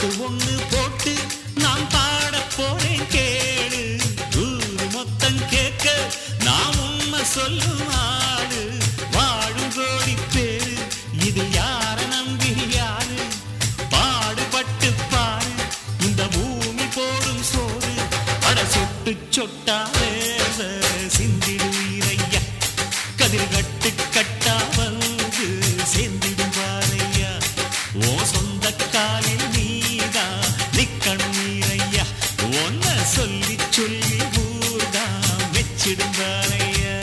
பாட்டு ஒண்ணு போட்டு நான் பாட போறேன் கேளு ஊரு மொத்தம் கேட்க நான் உண்மை சொல்லும் ஆடு வாழும் கோடி பேரு இது யார நம்பி யாரு பாடுபட்டு பாரு இந்த பூமி போடும் சோறு அட சொட்டு சொட்டா வேத சிந்திடுவீரையா கதிர் கட்டு கட்டா வந்து சேர்ந்திடும் பாரையா ஓ சொந்த காலில் நீதா நிக்கணும் நீரையா ஒன்ன சொல்லி சொல்லி ஊர்தா மெச்சிடும் பாரையா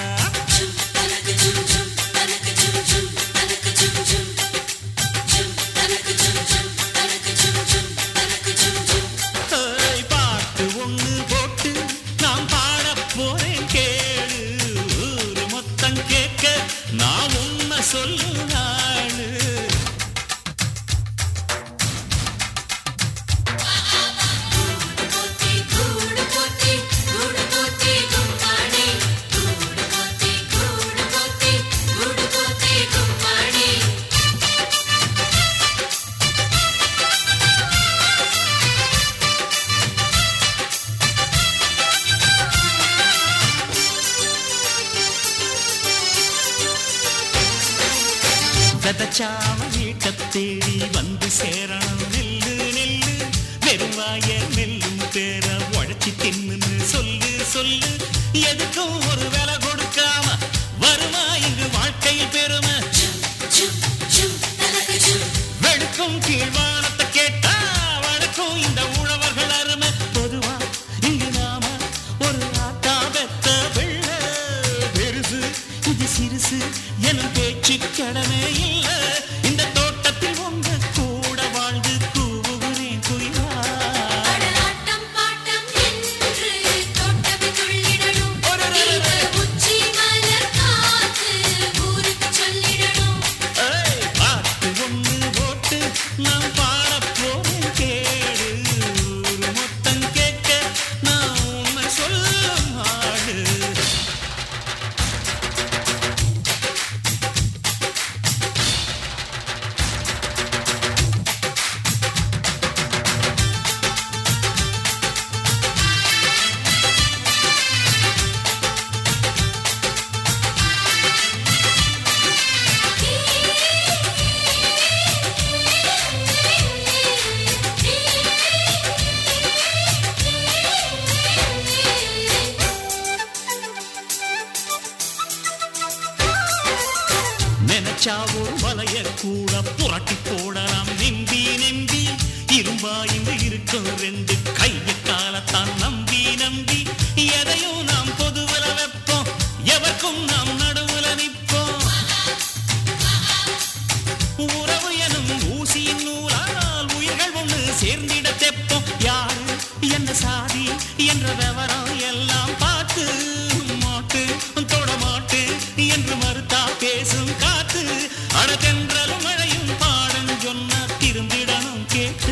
ஏய், பாட்டு ஒண்ணு போட்டு நான் பாட போறேன் கேளு ஊரு மொத்தம் கேட்க நான் உண்மை சொல்லு நாளு விதச்சாம வீட்டை தேடி வந்து சேரணும் நெல்லு நெல்லு வெறுவாய நெல்லும் பேர உழைச்சி தின்னுன்னு சொல்லு சொல்லு எதுக்கும் ஒரு விலை கொடுக்காம வருமா இங்கு வாழ்க்கையில் பெருமை வெளுக்கும் கீழ்வானத்தை கேட்டா வழக்கும் இந்த உழவர்கள் அருமை பொதுவா இங்கு நாம ஒரு ஆட்டா பெத்த பிள்ளை பெருசு இது சிறுசு எனும் பேச்சு கடமை இல்ல இந்த தோட்டத்தில் உங்க கூட வாழ்ந்து கூவுகிறேன் குயிலா ஏய், பாட்டு ஒண்ணு போட்டு நான் பாடப் போறேன் கேளு. ஊரு மொத்தம் கேட்க நான் உண்மை சொல்லும் ஆளு. நினைச்சா ஒரு வலைய கூட புரட்டி போடலாம் நெம்பி நெம்பி இரும்பா இங்கு இருக்கும் ரெண்டு கைய காலத்தான் நம்பி நம்பி எதையும் நாம் பொதுவுல வைப்போம் எவருக்கும் நாம் நடுவுல நிற்போம் உறவு எனும் ஊசியின் நூலால் உயிர்கள் ஒண்ணு சேர்ந்திட தெப்போம் யாரு என்ன சாதி என்ற விவரம் எல்லாம் பார்த்து மாட்டு தொட மாட்டு என்று மறுத்தா பேசும் காத்து அடதென்றலும் மழையும் பாடம் சொன்னா திரும்பிடணும் கேட்டு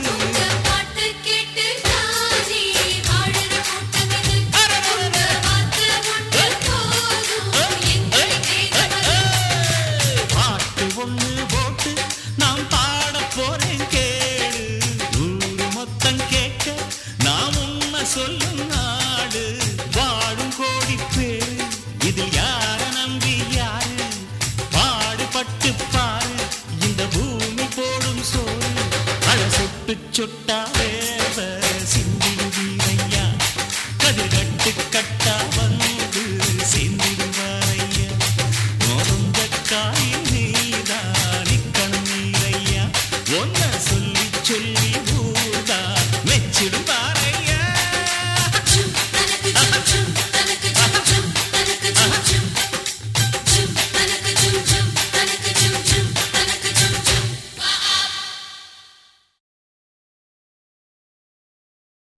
பாட்டு ஒண்ணு போட்டு நாம் பாட போறேன் கேளு ஊரு மொத்தம் கேட்க நாம் உண்மை சொல்லும் நாடு வாழும் கோடி பேரு இதில் யார நம்பி யாரு பாடுபட்டு பாரு இந்த பூமி போடும் சோறு அழ சொட்டு சொட்டா வேவ சிந்திடுவீரையா கதிர் கட்டு கட்டா வந்து சேர்ந்திடுவாரையா மொந்த காயில் நீதான் நிக்கணும் நீரையா ஒன்ன சொல்லி சொல்லி ஊதா மெச்சிடுவா